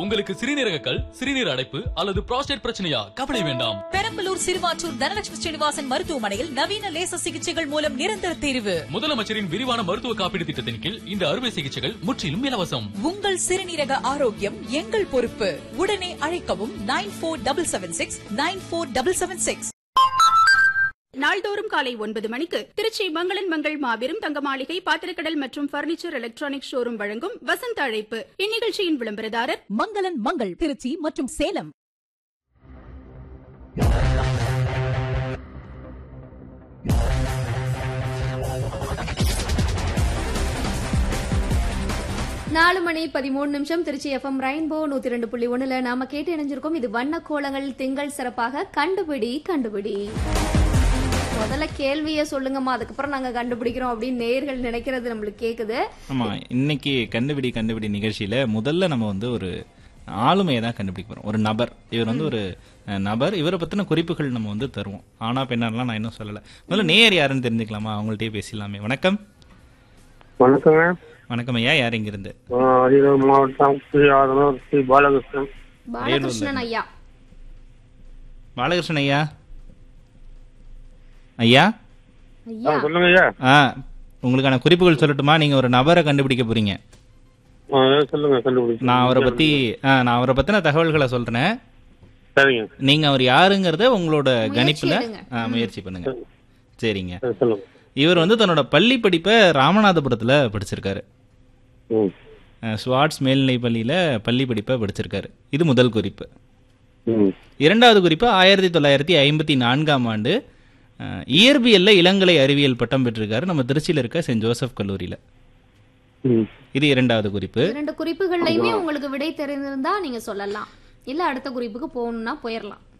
உங்களுக்கு சிறுநீரக கல் சிறுநீர் அடைப்பு அல்லது புரோஸ்டேட் பிரச்சனையா கவலை வேண்டாம் பெரம்பலூர் சிறுவாச்சூர் தனலட்சுமி ஸ்ரீனிவாசன் மருத்துவமனையில் நவீன லேசர் சிகிச்சைகள் மூலம் நிரந்தர தீர்வு முதலமைச்சரின் விரிவான மருத்துவ காப்பீடு திட்டத்தின் கீழ் இந்த அறுவை சிகிச்சைகள் முற்றிலும் இலவசம் உங்கள் சிறுநீரக ஆரோக்கியம் எங்கள் பொறுப்பு உடனே அழைக்கவும் nine four double seven six nine four double seven six நாள்தோறும் காலை ஒன்பது மணிக்கு திருச்சி மங்களன் மங்கள் மாபெரும் தங்க மாளிகை பாத்திரக்கடல் மற்றும் பர்னிச்சர் எலக்ட்ரானிக் ஷோரூம் வழங்கும் வசந்த அழைப்பு இந்நிகழ்ச்சியின் விளம்பரதாரர் மங்களன் மங்கள் திருச்சி மற்றும் சேலம் நாலு மணி பதிமூணு நிமிஷம் திருச்சி எஃப்எம் ரெயின்போ நூத்தி ரெண்டு புள்ளி ஒண்ணுல நாம கேட்டு இணைஞ்சிருக்கோம் இது வண்ண கோலங்கள் திங்கள் சிறப்பாக கண்டுபிடி கண்டுபிடி முதல்ல கேள்வியை சொல்லுங்கம்மா அதுக்கப்புறம் நாங்க கண்டுபிடிக்கிறோம் அப்படின்னு நேர்கள் நினைக்கிறது நம்மளுக்கு கேக்குது ஆமா இன்னைக்கு கண்டுபிடி கண்டுபிடி நிகழ்ச்சியில முதல்ல நம்ம வந்து ஒரு ஆளுமையை தான் கண்டுபிடிக்க போறோம் ஒரு நபர் இவர் வந்து ஒரு அஹ், நபர் இவரை பத்தின குறிப்புகள் நம்ம வந்து தருவோம் ஆனா பெண்ணாலாம் நான் இன்னும் சொல்லல முதல்ல நேர் யாருன்னு தெரிஞ்சுக்கலாமா அவங்கள்ட்டயே பேசிடலாமே வணக்கம் வணக்கங்க வணக்கம் ஐயா யார் இங்க இருந்து ஆஹ் அரியலூர் மாவட்டம் ஸ்ரீ ஆதனூர் ஸ்ரீ பாலகிருஷ்ணன் பாலகிருஷ்ணன் ஐயா பாலகிருஷ்ணன் ஐயா ஐயா ஐயா ஆ, சொல்லுங்க ஐயா ஆ உங்களுக்கான குறிப்புகள் சொல்லட்டுமா நீங்க ஒரு நபரை கண்டுபிடிக்க போறீங்க ஆ, சொல்லுங்க கண்டுபிடிச்சு நான் அவரை பத்தி ஆ, நான் அவரை பத்தின தகவல்களை சொல்றேன் சரிங்க நீங்க அவர் யாருங்கிறத உங்களோட முயற்சி கணிப்புல எடுங்க. ஆ, முயற்சி பண்ணுங்க சரிங்க சரி, சொல்லுங்க இவர் வந்து தன்னோட பள்ளி படிப்பை ராமநாதபுரத்துல படிச்சிருக்காரு ம் அஹ், ஸ்வாட்ஸ் மேல்நிலை பள்ளியில பள்ளி படிப்பை படிச்சிருக்காரு இது முதல் குறிப்பு ம் இரண்டாவது குறிப்பு ஆயிரத்தி தொள்ளாயிரத்தி ஐம்பத்தி நான்காம் ஆண்டு அஹ், இயற்பியல்ல இளங்கலை அறிவியல் பட்டம் பெற்றிருக்காரு நம்ம திருச்சியில இருக்க சென்ட் ஜோசப் கல்லூரியில ம் இது இரண்டாவது குறிப்பு இரண்டு குறிப்புகள்லயுமே உங்களுக்கு விடை தெரிந்திருந்தா நீங்க சொல்லலாம் இல்ல அடுத்த குறிப்புக்கு போகணும்னா போயிடலாம்